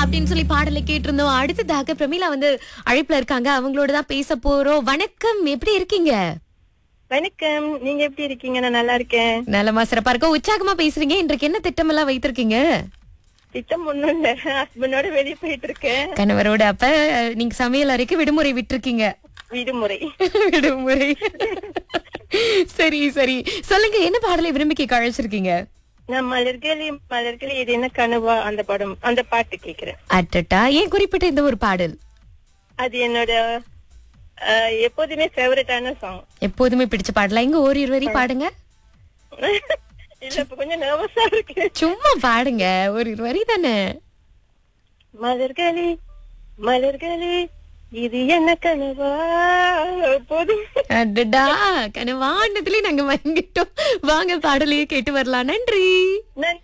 அப்படின்னு சொல்லி பாடலை கேட்டிருந்தோம் அடுத்ததாக பிரமிளா வந்து அழைப்புல இருக்காங்க அவங்களோட தான் பேச போறோம் வணக்கம் எப்படி இருக்கீங்க வணக்கம் நீங்க எப்படி இருக்கீங்க நான் நல்லா இருக்கேன் நலமா சிறப்பா இருக்க உற்சாகமா பேசுறீங்க இன்றைக்கு என்ன திட்டம் எல்லாம் வைத்திருக்கீங்க திட்டம் ஒண்ணும் இல்ல ஹஸ்பண்டோட வெளியே போயிட்டு இருக்கேன் கணவரோட அப்ப நீங்க சமையல் அறைக்கு விடுமுறை விட்டிருக்கீங்க விடுமுறை விடுமுறை சரி சரி சொல்லுங்க என்ன பாடலை விரும்பி கேட்க அழைச்சிருக்கீங்க நான் மலர்களே மலர்களே இது என்ன கனவா அந்த படம் அந்த பாட்டு கேக்குறேன் அட்டட்டா ஏன் குறிப்பிட்ட இந்த ஒரு பாடல் அது என்னோட அஹ், எப்போதுமே ஃபேவரட்டான சாங் எப்போதுமே பிடிச்ச பாடலா இங்க ஒரு வரி பாடுங்க இல்ல இப்ப கொஞ்சம் நர்வஸா இருக்கு சும்மா பாடுங்க ஒரு வரி தானே மலர்களே மலர்களே இது என்ன கனவா எப்போதும் அடடா கனவாண்டதுலயே நாங்க வாங்கிட்டோம் வாங்க பாடலையே கேட்டு வரலாம் நன்றி நன்றி